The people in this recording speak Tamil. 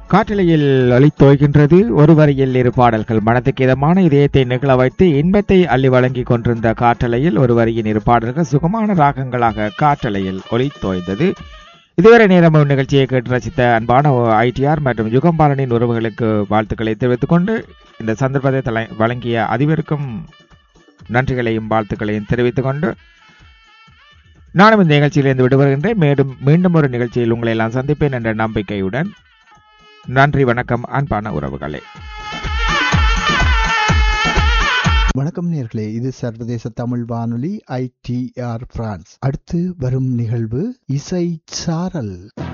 காற்றலையில் ஒலித்தோய்கின்றது ஒரு வரியில் இரு பாடல்கள் மனதுக்கு இதமான இதயத்தை நிகழ வைத்து இன்பத்தை அள்ளி வழங்கிக் கொண்டிருந்த காற்றலையில் ஒரு வரியின் இரு பாடல்கள் சுகமான ராகங்களாக காற்றலையில் ஒலித்தோய்ந்தது இதுவரை நேரம் ஒரு நிகழ்ச்சியை கேட்டு ரசித்த அன்பான ஐடிஆர் மற்றும் யுகம்பாலனின் உறவுகளுக்கு வாழ்த்துக்களை தெரிவித்துக் கொண்டு இந்த சந்தர்ப்பத்தை தலை வழங்கிய அதிபருக்கும் நன்றிகளையும் வாழ்த்துக்களையும் தெரிவித்துக் கொண்டு நானும் இந்த நிகழ்ச்சியிலிருந்து விடுபடுகின்றேன் மேலும் மீண்டும் ஒரு நிகழ்ச்சியில் உங்களை எல்லாம் சந்திப்பேன் என்ற நம்பிக்கையுடன் நன்றி வணக்கம் அன்பான உறவுகளே வணக்கம் நேர்களே இது சர்வதேச தமிழ் வானொலி ஐடிஆர் பிரான்ஸ் அடுத்து வரும் நிகழ்வு இசை சாரல்